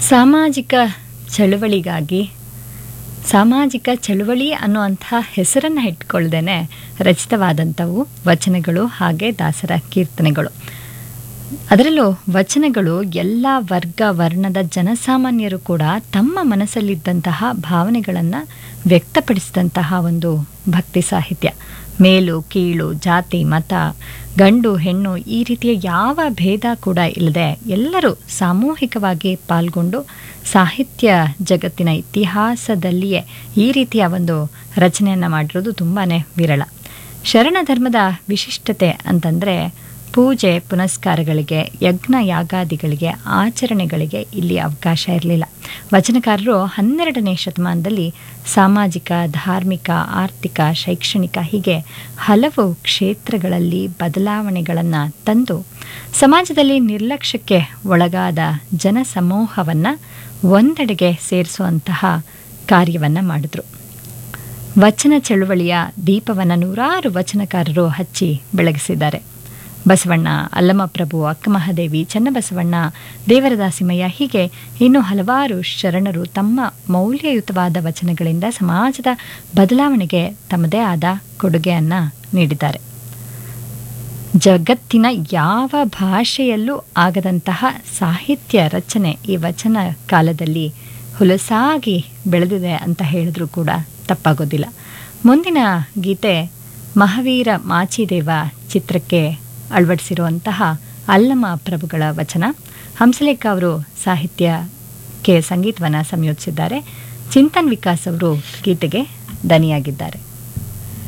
ಸಾಮಾಜಿಕ ಚಳುವಳಿಗಾಗಿ ಸಾಮಾಜಿಕ ಚಳುವಳಿ ಅನ್ನುವಂಥ ಹೆಸರನ್ನು ಇಟ್ಕೊಳ್ದೇನೆ ರಚಿತವಾದಂಥವು ವಚನಗಳು ಹಾಗೆ ದಾಸರ ಕೀರ್ತನೆಗಳು ಅದರಲ್ಲೂ ವಚನಗಳು ಎಲ್ಲ ವರ್ಗ ವರ್ಣದ ಜನಸಾಮಾನ್ಯರು ಕೂಡ ತಮ್ಮ ಮನಸ್ಸಲ್ಲಿದ್ದಂತಹ ಭಾವನೆಗಳನ್ನು ವ್ಯಕ್ತಪಡಿಸಿದಂತಹ ಒಂದು ಭಕ್ತಿ ಸಾಹಿತ್ಯ ಮೇಲು ಕೀಳು ಜಾತಿ ಮತ ಗಂಡು ಹೆಣ್ಣು ಈ ರೀತಿಯ ಯಾವ ಭೇದ ಕೂಡ ಇಲ್ಲದೆ ಎಲ್ಲರೂ ಸಾಮೂಹಿಕವಾಗಿ ಪಾಲ್ಗೊಂಡು ಸಾಹಿತ್ಯ ಜಗತ್ತಿನ ಇತಿಹಾಸದಲ್ಲಿಯೇ ಈ ರೀತಿಯ ಒಂದು ರಚನೆಯನ್ನು ಮಾಡಿರೋದು ತುಂಬಾ ವಿರಳ ಶರಣ ಧರ್ಮದ ವಿಶಿಷ್ಟತೆ ಅಂತಂದರೆ ಪೂಜೆ ಪುನಸ್ಕಾರಗಳಿಗೆ ಯಜ್ಞ ಯಾಗಾದಿಗಳಿಗೆ ಆಚರಣೆಗಳಿಗೆ ಇಲ್ಲಿ ಅವಕಾಶ ಇರಲಿಲ್ಲ ವಚನಕಾರರು ಹನ್ನೆರಡನೇ ಶತಮಾನದಲ್ಲಿ ಸಾಮಾಜಿಕ ಧಾರ್ಮಿಕ ಆರ್ಥಿಕ ಶೈಕ್ಷಣಿಕ ಹೀಗೆ ಹಲವು ಕ್ಷೇತ್ರಗಳಲ್ಲಿ ಬದಲಾವಣೆಗಳನ್ನು ತಂದು ಸಮಾಜದಲ್ಲಿ ನಿರ್ಲಕ್ಷ್ಯಕ್ಕೆ ಒಳಗಾದ ಜನಸಮೂಹವನ್ನು ಒಂದೆಡೆಗೆ ಸೇರಿಸುವಂತಹ ಕಾರ್ಯವನ್ನು ಮಾಡಿದ್ರು ವಚನ ಚಳುವಳಿಯ ದೀಪವನ್ನು ನೂರಾರು ವಚನಕಾರರು ಹಚ್ಚಿ ಬೆಳಗಿಸಿದ್ದಾರೆ ಬಸವಣ್ಣ ಅಲ್ಲಮಪ್ರಭು ಅಕ್ಕಮಹಾದೇವಿ ಚನ್ನಬಸವಣ್ಣ ದೇವರದಾಸಿಮಯ್ಯ ಹೀಗೆ ಇನ್ನೂ ಹಲವಾರು ಶರಣರು ತಮ್ಮ ಮೌಲ್ಯಯುತವಾದ ವಚನಗಳಿಂದ ಸಮಾಜದ ಬದಲಾವಣೆಗೆ ತಮ್ಮದೇ ಆದ ಕೊಡುಗೆಯನ್ನು ನೀಡಿದ್ದಾರೆ ಜಗತ್ತಿನ ಯಾವ ಭಾಷೆಯಲ್ಲೂ ಆಗದಂತಹ ಸಾಹಿತ್ಯ ರಚನೆ ಈ ವಚನ ಕಾಲದಲ್ಲಿ ಹುಲಸಾಗಿ ಬೆಳೆದಿದೆ ಅಂತ ಹೇಳಿದ್ರೂ ಕೂಡ ತಪ್ಪಾಗೋದಿಲ್ಲ ಮುಂದಿನ ಗೀತೆ ಮಹಾವೀರ ಮಾಚಿದೇವ ಚಿತ್ರಕ್ಕೆ ಅಳವಡಿಸಿರುವಂತಹ ಅಲ್ಲಮ ಪ್ರಭುಗಳ ವಚನ ಹಂಸಲೇಖ ಅವರು ಸಾಹಿತ್ಯಕ್ಕೆ ಸಂಗೀತವನ್ನು ಸಂಯೋಜಿಸಿದ್ದಾರೆ ಚಿಂತನ್ ವಿಕಾಸ್ ಅವರು ಗೀತೆಗೆ ದನಿಯಾಗಿದ್ದಾರೆ